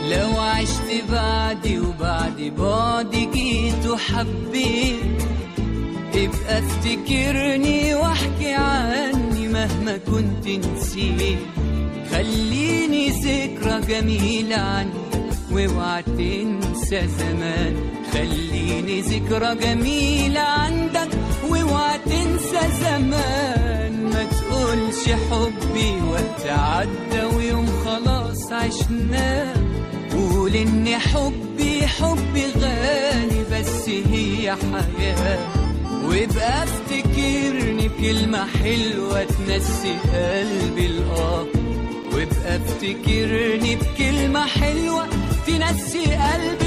لو عشت بعدي وبعد بعدي جيت وحبيت ابقى افتكرني واحكي عني مهما كنت نسيت خليني ذكرى جميلة عنك واوعى تنسى زمان خليني ذكرى جميلة عندك واوعى تنسى زمان ما تقولش حبي وقت عدى ويوم خلاص عشناه قول ان حبي حبي غالي بس هي حياه وابقى افتكرني بكلمة حلوة تنسي قلبي الآه وابقى افتكرني بكلمة حلوة تنسي قلبي